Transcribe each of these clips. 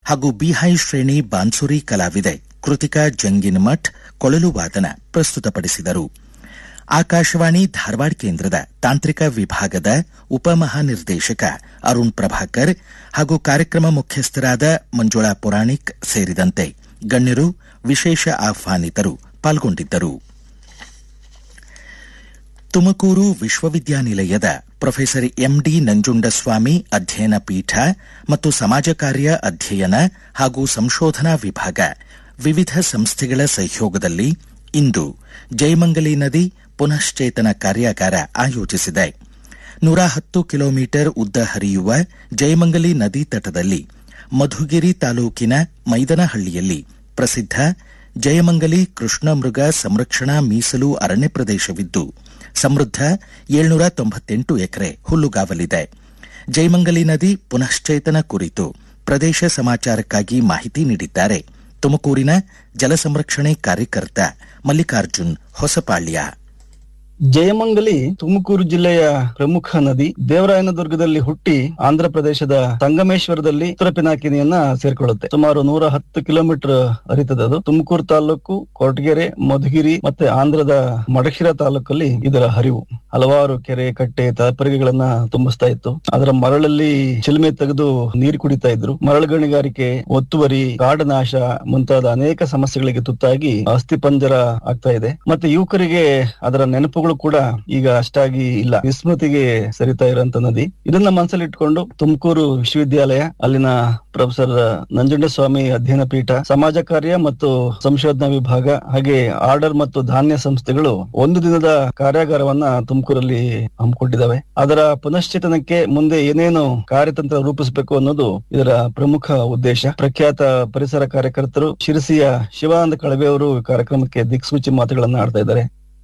ಹಾಗೂ ಬಿಹೈ ಶ್ರೇಣಿ ಬಾನ್ಸುರಿ ಕಲಾವಿದೆ ಕೃತಿಕಾ ಜಂಗಿನಮಠ್ ಕೊಳಲು ವಾದನ ಪ್ರಸ್ತುತಪಡಿಸಿದರು ಆಕಾಶವಾಣಿ ಧಾರವಾಡ ಕೇಂದ್ರದ ತಾಂತ್ರಿಕ ವಿಭಾಗದ ಉಪಮಹಾನಿರ್ದೇಶಕ ಅರುಣ್ ಪ್ರಭಾಕರ್ ಹಾಗೂ ಕಾರ್ಯಕ್ರಮ ಮುಖ್ಯಸ್ಥರಾದ ಮಂಜುಳಾ ಪುರಾಣಿಕ್ ಸೇರಿದಂತೆ ಗಣ್ಯರು ವಿಶೇಷ ಆಹ್ವಾನಿತರು ಪಾಲ್ಗೊಂಡಿದ್ದರು ತುಮಕೂರು ವಿಶ್ವವಿದ್ಯಾನಿಲಯದ ಪ್ರೊಫೆಸರ್ ಎಂಡಿ ನಂಜುಂಡಸ್ವಾಮಿ ಅಧ್ಯಯನ ಪೀಠ ಮತ್ತು ಸಮಾಜ ಕಾರ್ಯ ಅಧ್ಯಯನ ಹಾಗೂ ಸಂಶೋಧನಾ ವಿಭಾಗ ವಿವಿಧ ಸಂಸ್ಥೆಗಳ ಸಹಯೋಗದಲ್ಲಿ ಇಂದು ಜಯಮಂಗಲಿ ನದಿ ಪುನಶ್ಚೇತನ ಕಾರ್ಯಾಗಾರ ಆಯೋಜಿಸಿದೆ ನೂರ ಹತ್ತು ಕಿಲೋಮೀಟರ್ ಉದ್ದ ಹರಿಯುವ ಜಯಮಂಗಲಿ ನದಿ ತಟದಲ್ಲಿ ಮಧುಗಿರಿ ತಾಲೂಕಿನ ಮೈದನಹಳ್ಳಿಯಲ್ಲಿ ಪ್ರಸಿದ್ಧ ಜಯಮಂಗಲಿ ಕೃಷ್ಣಮೃಗ ಸಂರಕ್ಷಣಾ ಮೀಸಲು ಅರಣ್ಯ ಪ್ರದೇಶವಿದ್ದು ಸಮೃದ್ಧ ಏಳ್ನೂರ ತೊಂಬತ್ತೆಂಟು ಎಕರೆ ಹುಲ್ಲುಗಾವಲಿದೆ ಜಯಮಂಗಲಿ ನದಿ ಪುನಶ್ಚೇತನ ಕುರಿತು ಪ್ರದೇಶ ಸಮಾಚಾರಕ್ಕಾಗಿ ಮಾಹಿತಿ ನೀಡಿದ್ದಾರೆ ತುಮಕೂರಿನ ಜಲ ಸಂರಕ್ಷಣೆ ಕಾರ್ಯಕರ್ತ ಮಲ್ಲಿಕಾರ್ಜುನ್ ಹೊಸಪಾಳ್ಯ ಜಯಮಂಗಲಿ ತುಮಕೂರು ಜಿಲ್ಲೆಯ ಪ್ರಮುಖ ನದಿ ದೇವರಾಯನದುರ್ಗದಲ್ಲಿ ಹುಟ್ಟಿ ಆಂಧ್ರ ಪ್ರದೇಶದ ಸಂಗಮೇಶ್ವರದಲ್ಲಿ ಉತ್ತರ ಪಿನಾಕಿನಿಯನ್ನ ಸೇರ್ಕೊಳ್ಳುತ್ತೆ ಸುಮಾರು ನೂರ ಹತ್ತು ಕಿಲೋಮೀಟರ್ ಹರಿತದೆ ಅದು ತುಮಕೂರು ತಾಲೂಕು ಕೊರಟಗೆರೆ ಮಧುಗಿರಿ ಮತ್ತೆ ಆಂಧ್ರದ ಮಡಶಿರ ತಾಲೂಕಲ್ಲಿ ಇದರ ಹರಿವು ಹಲವಾರು ಕೆರೆ ಕಟ್ಟೆ ತಪರಿಗೆಗಳನ್ನ ತುಂಬಿಸ್ತಾ ಇತ್ತು ಅದರ ಮರಳಲ್ಲಿ ಚಿಲುಮೆ ತೆಗೆದು ನೀರು ಕುಡಿತಾ ಇದ್ರು ಮರಳು ಗಣಿಗಾರಿಕೆ ಒತ್ತುವರಿ ಕಾಡನಾಶ ಮುಂತಾದ ಅನೇಕ ಸಮಸ್ಯೆಗಳಿಗೆ ತುತ್ತಾಗಿ ಅಸ್ಥಿಪಂಜರ ಆಗ್ತಾ ಇದೆ ಮತ್ತೆ ಯುವಕರಿಗೆ ಅದರ ನೆನಪುಗಳು ಕೂಡ ಈಗ ಅಷ್ಟಾಗಿ ಇಲ್ಲ ವಿಸ್ಮೃತಿಗೆ ಸರಿತಾ ಇರುವಂತ ನದಿ ಇದನ್ನ ಮನಸ್ಸಲ್ಲಿ ಇಟ್ಕೊಂಡು ತುಮಕೂರು ವಿಶ್ವವಿದ್ಯಾಲಯ ಅಲ್ಲಿನ ಪ್ರೊಫೆಸರ್ ನಂಜುಂಡಸ್ವಾಮಿ ಅಧ್ಯಯನ ಪೀಠ ಸಮಾಜ ಕಾರ್ಯ ಮತ್ತು ಸಂಶೋಧನಾ ವಿಭಾಗ ಹಾಗೆ ಆರ್ಡರ್ ಮತ್ತು ಧಾನ್ಯ ಸಂಸ್ಥೆಗಳು ಒಂದು ದಿನದ ಕಾರ್ಯಾಗಾರವನ್ನ ತುಮಕೂರಲ್ಲಿ ಹಮ್ಮಿಕೊಂಡಿದ್ದಾವೆ ಅದರ ಪುನಶ್ಚೇತನಕ್ಕೆ ಮುಂದೆ ಏನೇನು ಕಾರ್ಯತಂತ್ರ ರೂಪಿಸಬೇಕು ಅನ್ನೋದು ಇದರ ಪ್ರಮುಖ ಉದ್ದೇಶ ಪ್ರಖ್ಯಾತ ಪರಿಸರ ಕಾರ್ಯಕರ್ತರು ಶಿರಸಿಯ ಶಿವಾನಂದ ಕಳವೆ ಅವರು ಕಾರ್ಯಕ್ರಮಕ್ಕೆ ದಿಕ್ಸೂಚಿ ಮಾತುಗಳನ್ನ ಆಡ್ತಾ ಇದ್ದಾರೆ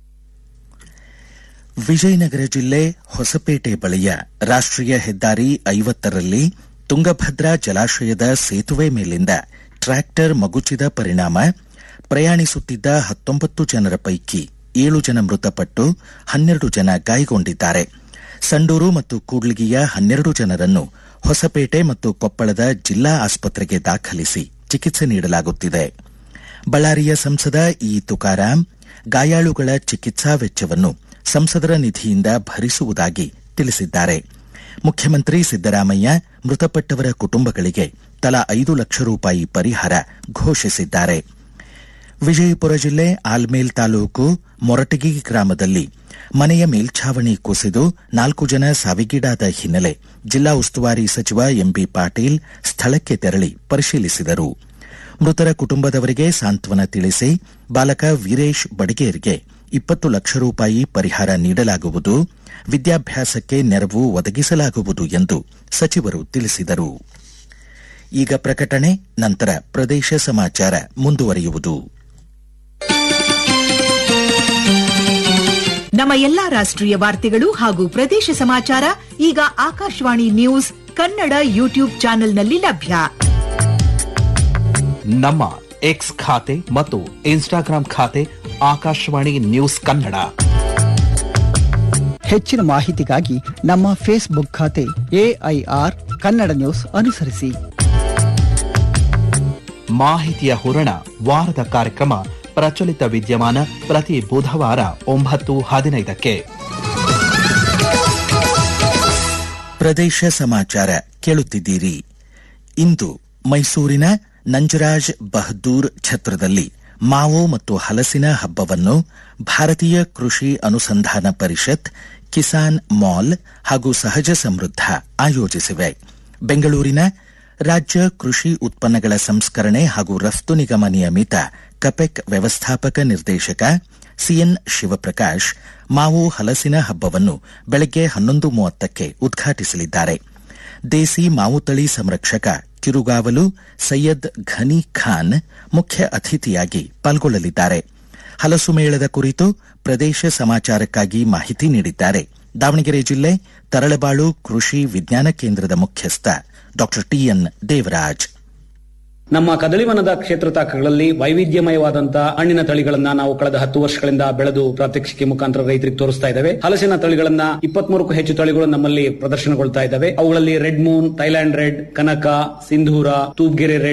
ವಿಜಯನಗರ ಜಿಲ್ಲೆ ಹೊಸಪೇಟೆ ಬಳಿಯ ರಾಷ್ಟ್ರೀಯ ಹೆದ್ದಾರಿ ಐವತ್ತರಲ್ಲಿ ತುಂಗಭದ್ರಾ ಜಲಾಶಯದ ಸೇತುವೆ ಮೇಲಿಂದ ಟ್ರ್ಯಾಕ್ಟರ್ ಮಗುಚಿದ ಪರಿಣಾಮ ಪ್ರಯಾಣಿಸುತ್ತಿದ್ದ ಹತ್ತೊಂಬತ್ತು ಜನರ ಪೈಕಿ ಏಳು ಜನ ಮೃತಪಟ್ಟು ಹನ್ನೆರಡು ಜನ ಗಾಯಗೊಂಡಿದ್ದಾರೆ ಸಂಡೂರು ಮತ್ತು ಕೂಡ್ಲಿಗಿಯ ಹನ್ನೆರಡು ಜನರನ್ನು ಹೊಸಪೇಟೆ ಮತ್ತು ಕೊಪ್ಪಳದ ಜಿಲ್ಲಾ ಆಸ್ಪತ್ರೆಗೆ ದಾಖಲಿಸಿ ಚಿಕಿತ್ಸೆ ನೀಡಲಾಗುತ್ತಿದೆ ಬಳ್ಳಾರಿಯ ಸಂಸದ ಇ ತುಕಾರಾಂ ಗಾಯಾಳುಗಳ ಚಿಕಿತ್ಸಾ ವೆಚ್ಚವನ್ನು ಸಂಸದರ ನಿಧಿಯಿಂದ ಭರಿಸುವುದಾಗಿ ತಿಳಿಸಿದ್ದಾರೆ ಮುಖ್ಯಮಂತ್ರಿ ಸಿದ್ದರಾಮಯ್ಯ ಮೃತಪಟ್ಟವರ ಕುಟುಂಬಗಳಿಗೆ ತಲಾ ಐದು ಲಕ್ಷ ರೂಪಾಯಿ ಪರಿಹಾರ ಘೋಷಿಸಿದ್ದಾರೆ ವಿಜಯಪುರ ಜಿಲ್ಲೆ ಆಲ್ಮೇಲ್ ತಾಲೂಕು ಮೊರಟಗಿ ಗ್ರಾಮದಲ್ಲಿ ಮನೆಯ ಮೇಲ್ಛಾವಣಿ ಕುಸಿದು ನಾಲ್ಕು ಜನ ಸಾವಿಗೀಡಾದ ಹಿನ್ನೆಲೆ ಜಿಲ್ಲಾ ಉಸ್ತುವಾರಿ ಸಚಿವ ಎಂಬಿ ಪಾಟೀಲ್ ಸ್ಥಳಕ್ಕೆ ತೆರಳಿ ಪರಿಶೀಲಿಸಿದರು ಮೃತರ ಕುಟುಂಬದವರಿಗೆ ಸಾಂತ್ವನ ತಿಳಿಸಿ ಬಾಲಕ ವೀರೇಶ್ ಬಡಿಗೇರ್ಗೆ ಇಪ್ಪತ್ತು ಲಕ್ಷ ರೂಪಾಯಿ ಪರಿಹಾರ ನೀಡಲಾಗುವುದು ವಿದ್ಯಾಭ್ಯಾಸಕ್ಕೆ ನೆರವು ಒದಗಿಸಲಾಗುವುದು ಎಂದು ಸಚಿವರು ತಿಳಿಸಿದರು ಈಗ ಪ್ರಕಟಣೆ ನಂತರ ಪ್ರದೇಶ ಸಮಾಚಾರ ಮುಂದುವರಿಯುವುದು ನಮ್ಮ ಎಲ್ಲಾ ರಾಷ್ಟ್ರೀಯ ವಾರ್ತೆಗಳು ಹಾಗೂ ಪ್ರದೇಶ ಸಮಾಚಾರ ಈಗ ಆಕಾಶವಾಣಿ ನ್ಯೂಸ್ ಕನ್ನಡ ಯೂಟ್ಯೂಬ್ ಚಾನೆಲ್ನಲ್ಲಿ ಲಭ್ಯ ನಮ್ಮ ಎಕ್ಸ್ ಖಾತೆ ಮತ್ತು ಇನ್ಸ್ಟಾಗ್ರಾಂ ಖಾತೆ ಆಕಾಶವಾಣಿ ನ್ಯೂಸ್ ಕನ್ನಡ ಹೆಚ್ಚಿನ ಮಾಹಿತಿಗಾಗಿ ನಮ್ಮ ಫೇಸ್ಬುಕ್ ಖಾತೆ ಎಐಆರ್ ಕನ್ನಡ ನ್ಯೂಸ್ ಅನುಸರಿಸಿ ಮಾಹಿತಿಯ ಹೂರಣ ವಾರದ ಕಾರ್ಯಕ್ರಮ ಪ್ರಚಲಿತ ವಿದ್ಯಮಾನ ಪ್ರತಿ ಬುಧವಾರ ಒಂಬತ್ತು ಹದಿನೈದಕ್ಕೆ ಪ್ರದೇಶ ಸಮಾಚಾರ ಕೇಳುತ್ತಿದ್ದೀರಿ ಇಂದು ಮೈಸೂರಿನ ನಂಜರಾಜ್ ಬಹದ್ದೂರ್ ಛತ್ರದಲ್ಲಿ ಮಾವು ಮತ್ತು ಹಲಸಿನ ಹಬ್ಬವನ್ನು ಭಾರತೀಯ ಕೃಷಿ ಅನುಸಂಧಾನ ಪರಿಷತ್ ಕಿಸಾನ್ ಮಾಲ್ ಹಾಗೂ ಸಹಜ ಸಮೃದ್ಧ ಆಯೋಜಿಸಿವೆ ಬೆಂಗಳೂರಿನ ರಾಜ್ಯ ಕೃಷಿ ಉತ್ಪನ್ನಗಳ ಸಂಸ್ಕರಣೆ ಹಾಗೂ ರಫ್ತು ನಿಗಮ ನಿಯಮಿತ ಕಪೆಕ್ ವ್ಯವಸ್ಥಾಪಕ ನಿರ್ದೇಶಕ ಸಿಎನ್ ಶಿವಪ್ರಕಾಶ್ ಮಾವು ಹಲಸಿನ ಹಬ್ಬವನ್ನು ಬೆಳಗ್ಗೆ ಹನ್ನೊಂದು ಮೂವತ್ತಕ್ಕೆ ಉದ್ಘಾಟಿಸಲಿದ್ದಾರೆ ದೇಸಿ ಮಾವು ತಳಿ ಸಂರಕ್ಷಕ ಕಿರುಗಾವಲು ಸೈಯದ್ ಘನಿ ಖಾನ್ ಮುಖ್ಯ ಅತಿಥಿಯಾಗಿ ಪಾಲ್ಗೊಳ್ಳಲಿದ್ದಾರೆ ಹಲಸು ಮೇಳದ ಕುರಿತು ಪ್ರದೇಶ ಸಮಾಚಾರಕ್ಕಾಗಿ ಮಾಹಿತಿ ನೀಡಿದ್ದಾರೆ ದಾವಣಗೆರೆ ಜಿಲ್ಲೆ ತರಳಬಾಳು ಕೃಷಿ ವಿಜ್ಞಾನ ಕೇಂದ್ರದ ಮುಖ್ಯಸ್ಥ ಡಾ ಟಿಎನ್ ದೇವರಾಜ್ ನಮ್ಮ ಕದಳಿವನದ ಕ್ಷೇತ್ರ ತಾಕಗಳಲ್ಲಿ ವೈವಿಧ್ಯಮಯವಾದಂತಹ ಹಣ್ಣಿನ ತಳಿಗಳನ್ನ ನಾವು ಕಳೆದ ಹತ್ತು ವರ್ಷಗಳಿಂದ ಬೆಳೆದು ಪ್ರಾತ್ಯಕ್ಷಿಕೆ ಮುಖಾಂತರ ರೈತರಿಗೆ ತೋರಿಸ್ತಾ ಇದ್ದೇವೆ ಹಲಸಿನ ತಳಿಗಳನ್ನ ಇಪ್ಪತ್ಮೂರಕ್ಕೂ ಹೆಚ್ಚು ತಳಿಗಳು ನಮ್ಮಲ್ಲಿ ಪ್ರದರ್ಶನಗೊಳ್ತಾ ಇದ್ದಾವೆ ಅವುಗಳಲ್ಲಿ ರೆಡ್ ಮೂನ್ ಥೈಲ್ಯಾಂಡ್ ರೆಡ್ ಕನಕ ಸಿಂಧೂರ ತೂಬ್ಗೆರೆ ರೆಡ್